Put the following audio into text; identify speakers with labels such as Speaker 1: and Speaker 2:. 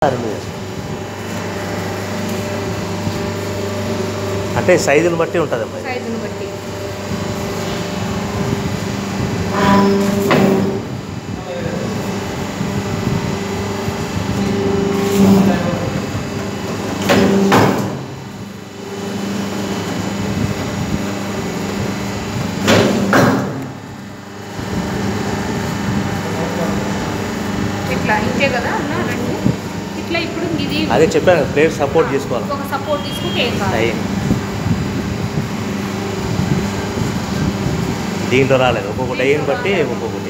Speaker 1: రెండు చేస్తాం. అంటే సైజుని బట్టి ఉంటుంది అమ్మాయి
Speaker 2: సైజుని బట్టి ఇట్లా ఇంతే కదా అన్న రెండు ఇట్లా ఇప్పుడు ఇది
Speaker 1: అదే చెప్పాను కదా, ప్లేట్ సపోర్ట్ చేసుకోవాలి
Speaker 2: ఒక సపోర్ట్ తీసుకుంటే ఏం కాదు
Speaker 1: అయ్యి దీంట్లో రాలేదు ఒక్కొక్క డైని బట్టి ఒక్కొక్కటి